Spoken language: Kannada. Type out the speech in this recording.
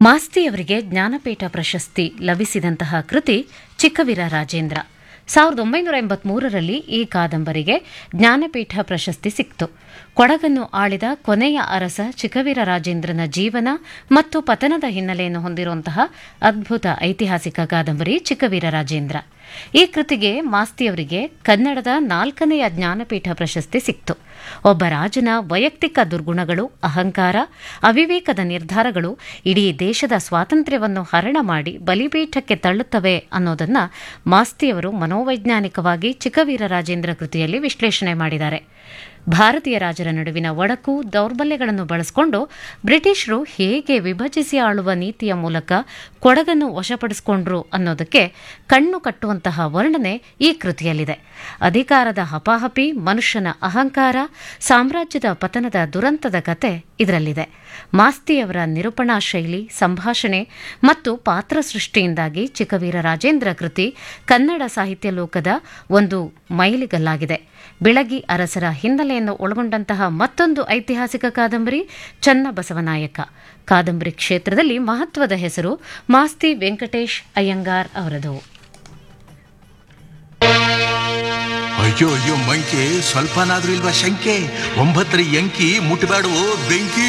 ಮಾಸ್ತಿಯವರಿಗೆ ಜ್ಞಾನಪೀಠ ಪ್ರಶಸ್ತಿ ಲಭಿಸಿದಂತಹ ಕೃತಿ ಚಿಕ್ಕವೀರ ರಾಜೇಂದ್ರ ಸಾವಿರದ ಒಂಬೈನೂರ ಎಂಬತ್ಮೂರರಲ್ಲಿ ಈ ಕಾದಂಬರಿಗೆ ಜ್ಞಾನಪೀಠ ಪ್ರಶಸ್ತಿ ಸಿಕ್ತು ಕೊಡಗನ್ನು ಆಳಿದ ಕೊನೆಯ ಅರಸ ಚಿಕ್ಕವೀರ ರಾಜೇಂದ್ರನ ಜೀವನ ಮತ್ತು ಪತನದ ಹಿನ್ನೆಲೆಯನ್ನು ಹೊಂದಿರುವಂತಹ ಅದ್ಭುತ ಐತಿಹಾಸಿಕ ಕಾದಂಬರಿ ಚಿಕ್ಕವೀರ ರಾಜೇಂದ್ರ ಈ ಕೃತಿಗೆ ಮಾಸ್ತಿಯವರಿಗೆ ಕನ್ನಡದ ನಾಲ್ಕನೆಯ ಜ್ಞಾನಪೀಠ ಪ್ರಶಸ್ತಿ ಸಿಕ್ತು ಒಬ್ಬ ರಾಜನ ವೈಯಕ್ತಿಕ ದುರ್ಗುಣಗಳು ಅಹಂಕಾರ ಅವಿವೇಕದ ನಿರ್ಧಾರಗಳು ಇಡೀ ದೇಶದ ಸ್ವಾತಂತ್ರ್ಯವನ್ನು ಹರಣ ಮಾಡಿ ಬಲಿಪೀಠಕ್ಕೆ ತಳ್ಳುತ್ತವೆ ಅನ್ನೋದನ್ನ ಮಾಸ್ತಿಯವರು ಮನೋವೈಜ್ಞಾನಿಕವಾಗಿ ಚಿಕ್ಕವೀರ ರಾಜೇಂದ್ರ ಕೃತಿಯಲ್ಲಿ ವಿಶ್ಲೇಷಣೆ ಮಾಡಿದ್ದಾರೆ ಭಾರತೀಯ ರಾಜರ ನಡುವಿನ ಒಡಕು ದೌರ್ಬಲ್ಯಗಳನ್ನು ಬಳಸಿಕೊಂಡು ಬ್ರಿಟಿಷರು ಹೇಗೆ ವಿಭಜಿಸಿ ಆಳುವ ನೀತಿಯ ಮೂಲಕ ಕೊಡಗನ್ನು ವಶಪಡಿಸಿಕೊಂಡ್ರು ಅನ್ನೋದಕ್ಕೆ ಕಣ್ಣು ಕಟ್ಟುವಂತಹ ವರ್ಣನೆ ಈ ಕೃತಿಯಲ್ಲಿದೆ ಅಧಿಕಾರದ ಹಪಾಹಪಿ ಮನುಷ್ಯನ ಅಹಂಕಾರ ಸಾಮ್ರಾಜ್ಯದ ಪತನದ ದುರಂತದ ಕತೆ ಇದರಲ್ಲಿದೆ ಮಾಸ್ತಿಯವರ ನಿರೂಪಣಾ ಶೈಲಿ ಸಂಭಾಷಣೆ ಮತ್ತು ಪಾತ್ರ ಸೃಷ್ಟಿಯಿಂದಾಗಿ ಚಿಕ್ಕವೀರ ರಾಜೇಂದ್ರ ಕೃತಿ ಕನ್ನಡ ಸಾಹಿತ್ಯ ಲೋಕದ ಒಂದು ಮೈಲಿಗಲ್ಲಾಗಿದೆ ಬೆಳಗಿ ಅರಸರ ಹಿನ್ನೆಲೆಯನ್ನು ಒಳಗೊಂಡಂತಹ ಮತ್ತೊಂದು ಐತಿಹಾಸಿಕ ಕಾದಂಬರಿ ಚನ್ನಬಸವನಾಯಕ ಕಾದಂಬರಿ ಕ್ಷೇತ್ರದಲ್ಲಿ ಮಹತ್ವದ ಹೆಸರು ಮಾಸ್ತಿ ವೆಂಕಟೇಶ್ ಅಯ್ಯಂಗಾರ್ ಅವರದು ಅಯ್ಯೋ ಅಯ್ಯೋ ಮಂಕೆ ಸ್ವಲ್ಪನಾದ್ರೂ ಇಲ್ವಾ ಶಂಕೆ ಒಂಬತ್ತರ ಎಂಕಿ ಮುಟ್ಟಬೇಡವೋ ಬೆಂಕಿ